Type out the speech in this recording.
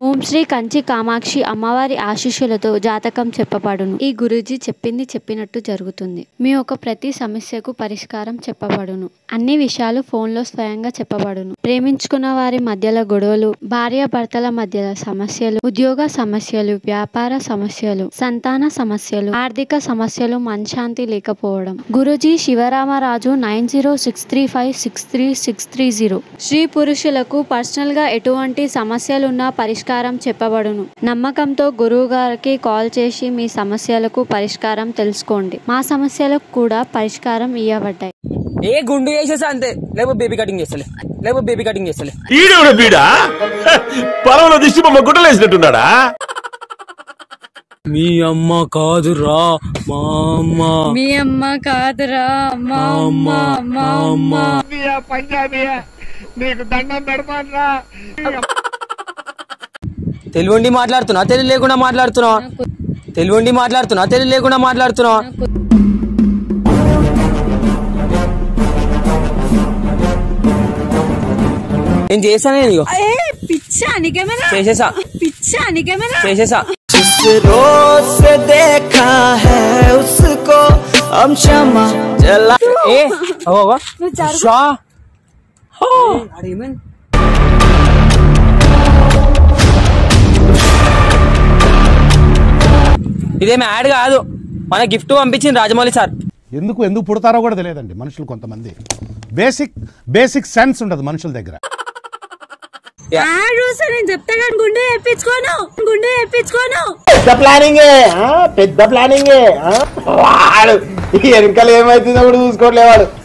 ఓం శ్రీ కంచి కామాక్షి అమ్మవారి ఆశీస్సులతో జాతకం చెప్పబడును ఈ గురూజీ చెప్పింది చెప్పినట్టు జరుగుతుంది మీ యొక్క ప్రతి సమస్యకు పరిష్కారం చెప్పబడును అన్ని విషయాలు ఫోన్లో స్వయంగా చెప్పబడును ప్రేమించుకున్న వారి మధ్యలో గొడవలు భార్య భర్తల మధ్యలో సమస్యలు ఉద్యోగ సమస్యలు వ్యాపార సమస్యలు సంతాన సమస్యలు ఆర్థిక సమస్యలు మనశాంతి లేకపోవడం Guruji Sivaramaraju nine zero six three five six three six three zero స్త్రీ పురుషులకు పర్సనల్ గా ఎటువంటి సమస్యలున్నా పరిష్కారం చెప్పబడును నమ్మకంతో గురువు గారికి కాల్ చేసి మీ సమస్యలకు పరిష్కారం తెలుసుకోండి మా సమస్యలకు కూడా పరిష్కారం ఇవ్వబడ్డాయి ఏ గుండు చేసేసా అంతే లేకపోతే బేబీ కటింగ్ చేస్తలే లేకపోతే బేబీ కటింగ్ చేస్తలే ఈడెవడ బీడా పొలంలో దిష్టి బొమ్మ గుడ్డలేసినట్టున్నాడా మీ అమ్మ కాదురా మా అమ్మ మీ అమ్మ కాదురా మా అమ్మ మా అమ్మ తెలుగుండి మాట్లాడుతున్నా తెలుగు లేకుండా మాట్లాడుతున్నా తెలుగుండి మాట్లాడుతున్నా తెలుగు లేకుండా మాట్లాడుతున్నా నేను చేశానే ఇగో ఏ పిచ్చా నీకేమైనా చేసేసా పిచ్చా నీకేమైనా చేసేసా रोज से देखा है उसको हम क्षमा जला ఏ అవ్వవా షా హో. అదేమైంది? ఇదేమి యాడ్ కాదు మన గిఫ్ట్ పంపించింది రాజమౌళి సార్ ఎందుకు ఎందుకు పుడతారో కూడా తెలియదండి మనుషులు కొంతమంది బేసిక్ బేసిక్ సెన్స్ ఉండదు మనుషుల దగ్గర ఆ రోజు నేను చెప్తా కానీ గుండె వేయించుకోను గుండె వేయించుకోను పెద్ద ప్లానింగ్ పెద్ద ప్లానింగ్ వాడు వెనకాల ఏమైతుందో కూడా చూసుకోవట్లే వాడు